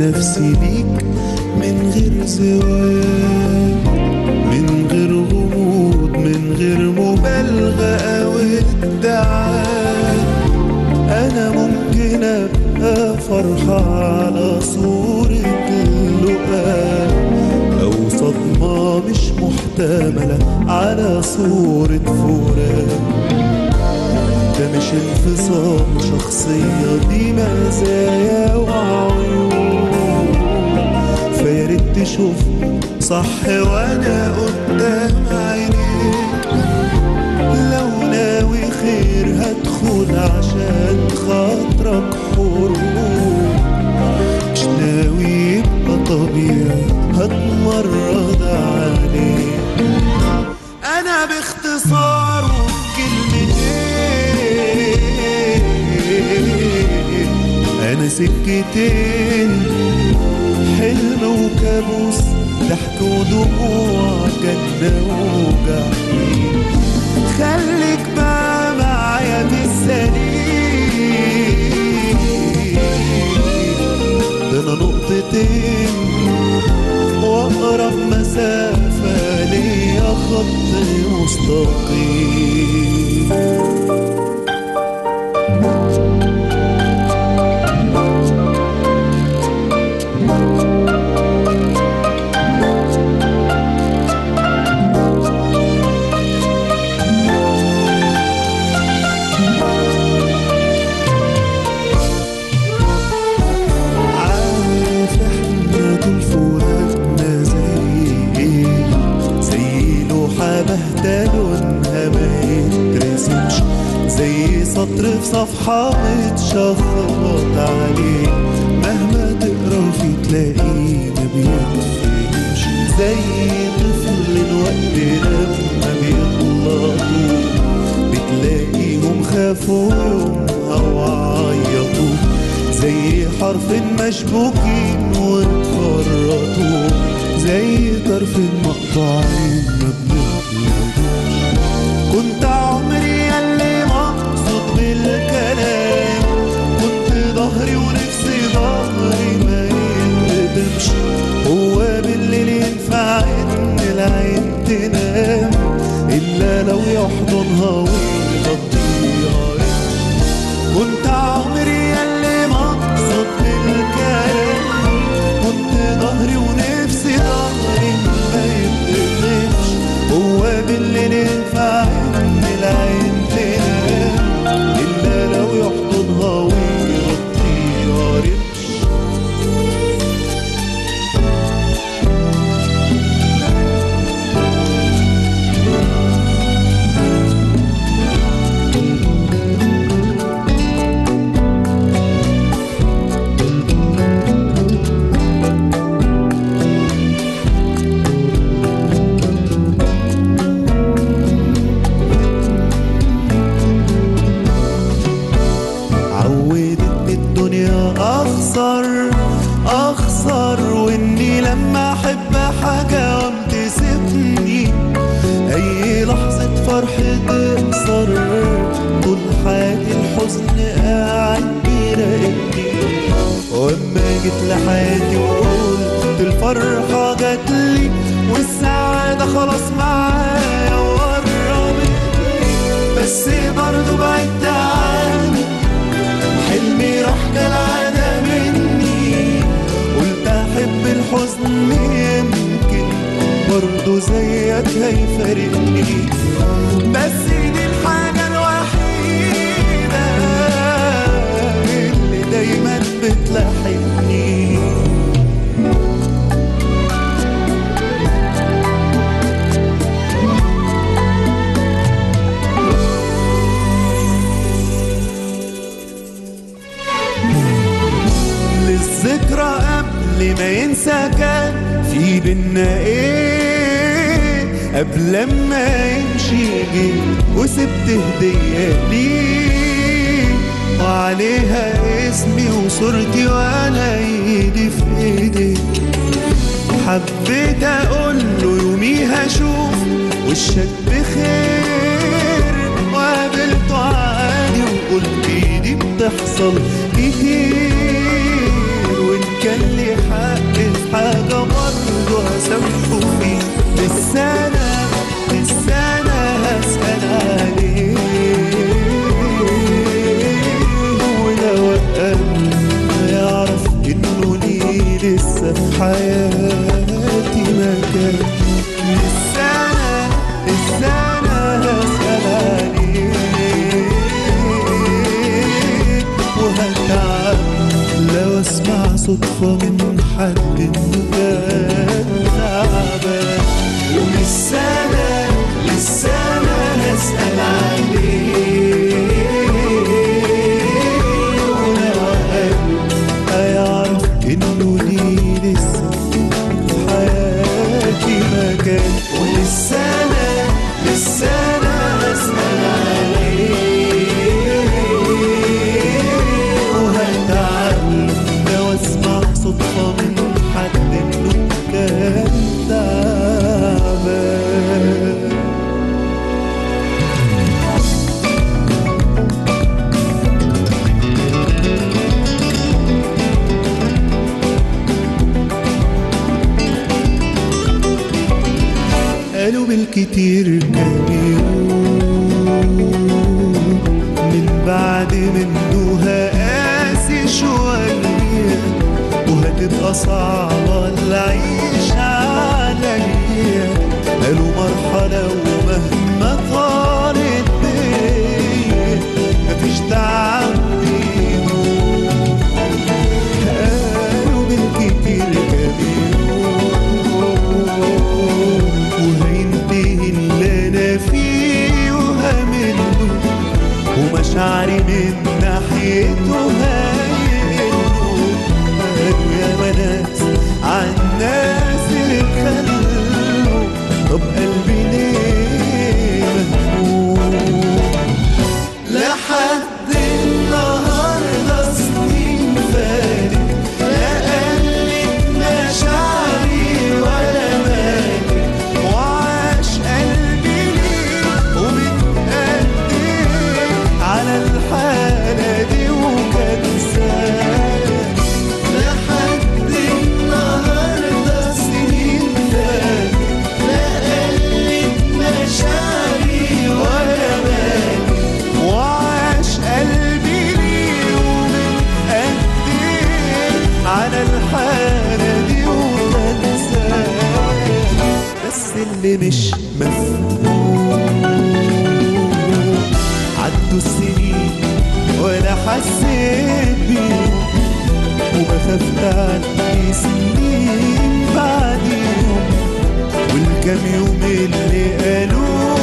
نفسي ليك من غير زواج من غير غموض من غير مبالغة أو ادعاء أنا ممكن أبقى فرحة على صورة لقاء أو صدمة مش محتملة على صورة فراق ده مش انفصام شخصية دي مزايا وعيوب فياريت تشوف صح وانا قدام عينيك لو ناوي خير هدخل عشان خاطرك حروب مش ناوي يبقى طبيعي هتمرد عليك انا باختصار وبكلمتين انا سكتين حلم وكابوس ضحك ودموع جنة وجحيم خليك بقى معايا في السليم ده انا نقطتين واقرب مسافة ليا خط مستقيم عارف احنا طول فراقنا زي ايه زي لوحة باهتة لونها ما يترسمش زي سطر في صفحة متشخبط عليه مهما تقرا فيه تلاقيه ما بيتفهمش زي طفل الوقت لما بيغلطوا بتلاقيهم خافوا يومها وعيطوا زي حرف مشبوكين واتفرطوا زي طرف مقطوعين ما بنطلبوش كنت عمري يلي مقصود بالكلام كنت ظهري ونفسي ظهري ما يتقدمش هو بالليل ينفع ان العين تنام الا لو يحضنها ويغطيها كنت عمري يلي مقصود بالكلام كنت ظهري ونفسي ظهري ما يتقدمش هو بالليل ينفع ان العين تنام الا لو يحضنها ويغطيها رمش عودتني الدنيا اخسر اخسر واني لما احب حاجه قام تسيبني اي لحظه فرح تكسر طول حياتي الحزن قاعد بيراقبني واما جيت لحياتي وقلت الفرحه جاتلي والسعاده خلاص معايا وقربتني بس برضه بعدت عني حلمي راح كالعادة مني قلت أحب الحزن يمكن برضه زيك هيفارقني بس دي الحاجة الوحيدة اللي دايما بتلاحقني للذكرى قبل ما ينسى كان في بينا ايه قبل ما يمشي جيت وسبت هدية ليه وعليها اسمي وصورتي وانا ايدي في ايديك حبيت اقول له يوميها شوف وشك بخير وقابلته عادي وقلت دي بتحصل كتير وان كان لي لسه في حياتي مكان لسه انا لسه انا هسأل عليك وهتعب لو اسمع صدفة من حد انه كان تعبان ولسه انا لسه انا هسأل عليك ولو قلب هيعرف انه ليه لسه في حياتي مكان ولسه انا لسه انا هسأل عليك وهتعلم لو اسمع صدفة من حد انه كان تعبان قالوا بالكتير كان يوم من بعد منه هقاسي شوية وهتبقى صعبة العيشة عليا قالوا مرحلة ومهما طالت بيا مفيش تعب بيدوم قالوا بالكتير كبير وهينتهي اللي انا فيه وهمله ومشاعري من ناحيته هيقلوا قالوا يا بنات عالناس اللي اتخلوا طب قلبي ليه مهموم لحد النهارده سنين فاتت لا قلت مشاعري ولا ماتت وعاش قلبي ليه ومتقدم على الحالة دي وكان ساكت لحد النهارده سنين فاتت لا قلت مشاعري ولا ماتت وعاش قلبي ليه ومن قدام على الحالة دي وبنسى بس اللي مش مفهوم عدوا السنين ولا حسيت بيهم وبخاف تعدي سنين بعديهم والكام يوم اللي قالوا